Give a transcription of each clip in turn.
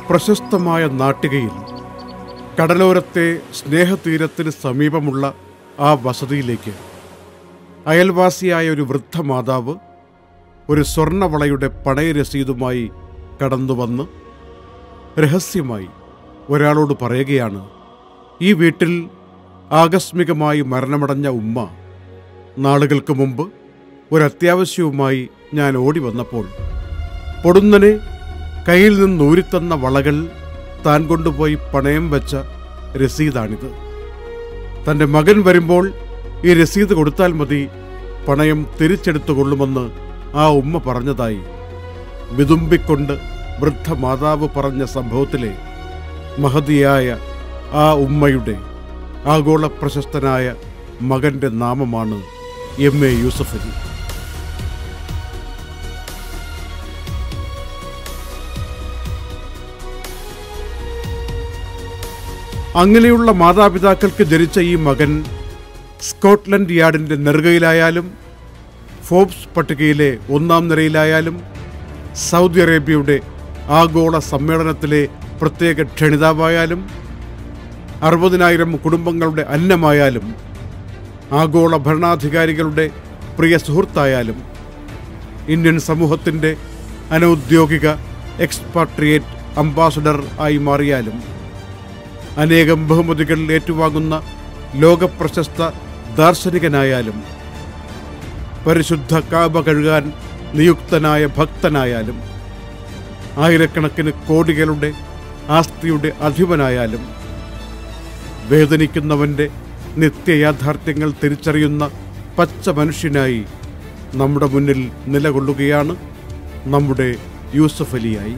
പ്രശസ്തമായ നാട്ടികയിൽ കടലോരത്തെ സ്നേഹതീരത്തിന് സമീപമുള്ള ആ വസതിയിലേക്ക് അയൽവാസിയായ ഒരു വൃദ്ധ മാതാവ് ഒരു സ്വർണവളയുടെ പണയ രസീതുമായി കടന്നുവന്ന് രഹസ്യമായി ഒരാളോട് പറയുകയാണ് ഈ വീട്ടിൽ ആകസ്മികമായി മരണമടഞ്ഞ ഉമ്മ നാളുകൾക്ക് മുമ്പ് ഒരത്യാവശ്യവുമായി ഞാൻ ഓടി വന്നപ്പോൾ പൊടുന്നനെ കയ്യിൽ നിന്ന് ഊരിത്തന്ന വളകൾ താൻ കൊണ്ടുപോയി പണയം വെച്ച രസീതാണിത് തൻ്റെ മകൻ വരുമ്പോൾ ഈ രസീത് കൊടുത്താൽ മതി പണയം തിരിച്ചെടുത്തു കൊള്ളുമെന്ന് ആ ഉമ്മ പറഞ്ഞതായി വിതുമ്പിക്കൊണ്ട് വൃദ്ധ മാതാവ് പറഞ്ഞ സംഭവത്തിലെ മഹതിയായ ആ ഉമ്മയുടെ ആഗോള പ്രശസ്തനായ മകന്റെ നാമമാണ് എം എ യൂസഫ് അലി അങ്ങനെയുള്ള മാതാപിതാക്കൾക്ക് ജനിച്ച ഈ മകൻ സ്കോട്ട്ലൻഡ് യാർഡിൻ്റെ നെറുകയിലായാലും ഫോബ്സ് പട്ടികയിലെ ഒന്നാം നിരയിലായാലും സൗദി അറേബ്യയുടെ ആഗോള സമ്മേളനത്തിലെ പ്രത്യേക ക്ഷണിതാവായാലും അറുപതിനായിരം കുടുംബങ്ങളുടെ അന്നമായാലും ആഗോള ഭരണാധികാരികളുടെ പ്രിയ സുഹൃത്തായാലും ഇന്ത്യൻ സമൂഹത്തിൻ്റെ അനൗദ്യോഗിക എക്സ്പാട്രിയേറ്റ് അംബാസഡർ ആയി മാറിയാലും അനേകം ബഹുമതികൾ ഏറ്റുവാങ്ങുന്ന ലോകപ്രശസ്ത ദാർശനികനായാലും പരിശുദ്ധ കാബ കഴുകാൻ നിയുക്തനായ ഭക്തനായാലും ആയിരക്കണക്കിന് കോടികളുടെ ആസ്തിയുടെ അധിപനായാലും വേദനിക്കുന്നവൻ്റെ നിത്യയാഥാർത്ഥ്യങ്ങൾ തിരിച്ചറിയുന്ന പച്ച മനുഷ്യനായി നമ്മുടെ മുന്നിൽ നിലകൊള്ളുകയാണ് നമ്മുടെ യൂസഫ് അലിയായി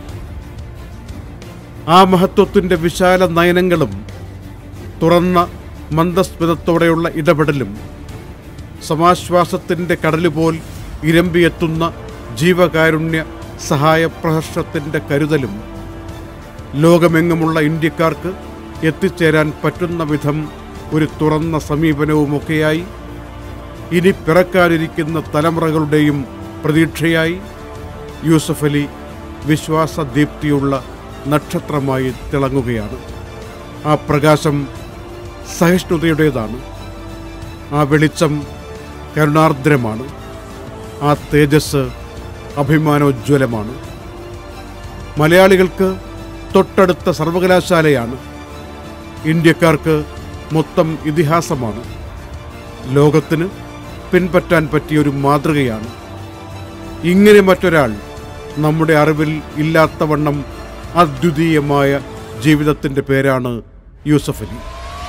ആ മഹത്വത്തിൻ്റെ വിശാല നയനങ്ങളും തുറന്ന മന്ദസ്മിതത്തോടെയുള്ള ഇടപെടലും സമാശ്വാസത്തിൻ്റെ കടലുപോൽ ഇരമ്പിയെത്തുന്ന ജീവകാരുണ്യ സഹായ പ്രഹർഷത്തിൻ്റെ കരുതലും ലോകമെങ്ങുമുള്ള ഇന്ത്യക്കാർക്ക് എത്തിച്ചേരാൻ പറ്റുന്ന വിധം ഒരു തുറന്ന സമീപനവുമൊക്കെയായി ഇനി പിറക്കാനിരിക്കുന്ന തലമുറകളുടെയും പ്രതീക്ഷയായി യൂസഫ് അലി വിശ്വാസദീപ്തിയുള്ള നക്ഷത്രമായി തിളങ്ങുകയാണ് ആ പ്രകാശം സഹിഷ്ണുതയുടേതാണ് ആ വെളിച്ചം കരുണാർദ്രമാണ് ആ തേജസ് അഭിമാനോജ്വലമാണ് മലയാളികൾക്ക് തൊട്ടടുത്ത സർവകലാശാലയാണ് ഇന്ത്യക്കാർക്ക് മൊത്തം ഇതിഹാസമാണ് ലോകത്തിന് പിൻപറ്റാൻ പറ്റിയ ഒരു മാതൃകയാണ് ഇങ്ങനെ മറ്റൊരാൾ നമ്മുടെ അറിവിൽ ഇല്ലാത്തവണ്ണം അദ്വിതീയമായ ജീവിതത്തിൻ്റെ പേരാണ് യൂസഫ് അലി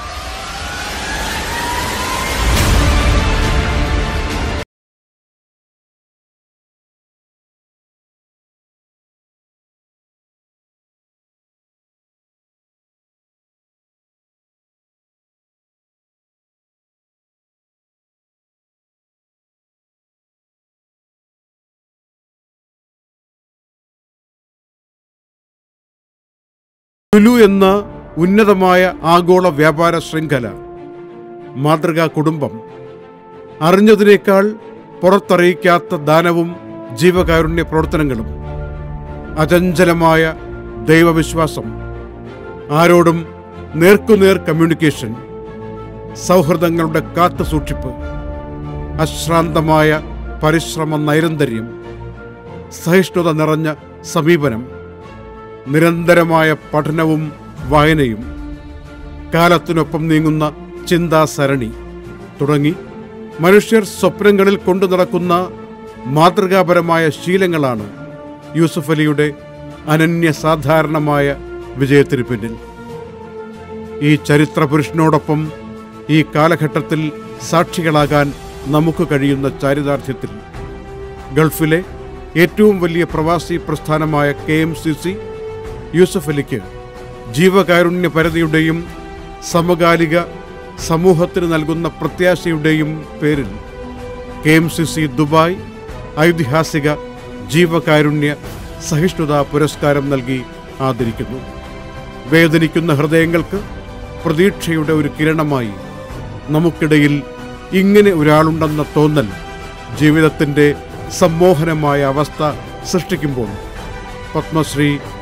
ലുലു എന്ന ഉന്നതമായ ആഗോള വ്യാപാര ശൃംഖല മാതൃകാ കുടുംബം അറിഞ്ഞതിനേക്കാൾ പുറത്തറിയിക്കാത്ത ദാനവും ജീവകാരുണ്യ പ്രവർത്തനങ്ങളും അചഞ്ചലമായ ദൈവവിശ്വാസം ആരോടും നേർക്കുനേർ കമ്മ്യൂണിക്കേഷൻ സൗഹൃദങ്ങളുടെ കാത്തു സൂക്ഷിപ്പ് അശ്രാന്തമായ പരിശ്രമ നൈരന്തര്യം സഹിഷ്ണുത നിറഞ്ഞ സമീപനം നിരന്തരമായ പഠനവും വായനയും കാലത്തിനൊപ്പം നീങ്ങുന്ന ചിന്താസരണി തുടങ്ങി മനുഷ്യർ സ്വപ്നങ്ങളിൽ കൊണ്ടു നടക്കുന്ന മാതൃകാപരമായ ശീലങ്ങളാണ് യൂസുഫ് അലിയുടെ അനന്യസാധാരണമായ വിജയത്തിന് പിന്നിൽ ഈ ചരിത്ര പുരുഷനോടൊപ്പം ഈ കാലഘട്ടത്തിൽ സാക്ഷികളാകാൻ നമുക്ക് കഴിയുന്ന ചാരിതാർത്ഥ്യത്തിൽ ഗൾഫിലെ ഏറ്റവും വലിയ പ്രവാസി പ്രസ്ഥാനമായ K M C C Yusuf അലിക്ക് ജീവകാരുണ്യ പരതിയുടെയും സമകാലിക സമൂഹത്തിന് നൽകുന്ന പ്രത്യാശയുടെയും പേരിൽ K M C C Dubai ഐതിഹാസിക ജീവകാരുണ്യ സഹിഷ്ണുതാ പുരസ്കാരം നൽകി ആദരിക്കുന്നു വേദനിക്കുന്ന ഹൃദയങ്ങൾക്ക് പ്രതീക്ഷയുടെ ഒരു കിരണമായി നമുക്കിടയിൽ ഇങ്ങനെ ഒരാളുണ്ടെന്ന തോന്നൽ ജീവിതത്തിൻ്റെ സമ്മോഹനമായ അവസ്ഥ സൃഷ്ടിക്കുമ്പോൾ പത്മശ്രീ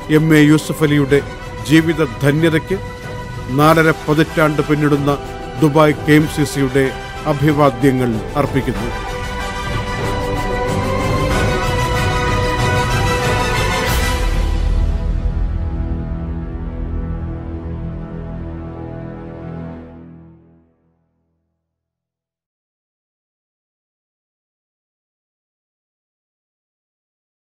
എം എ യൂസഫ് അലിയുടെ ജീവിത ധന്യതയ്ക്ക് നാലര പതിറ്റാണ്ട് പിന്നിടുന്ന ദുബായ് കെ എം സി സിയുടെ അഭിവാദ്യങ്ങൾ അർപ്പിക്കുന്നു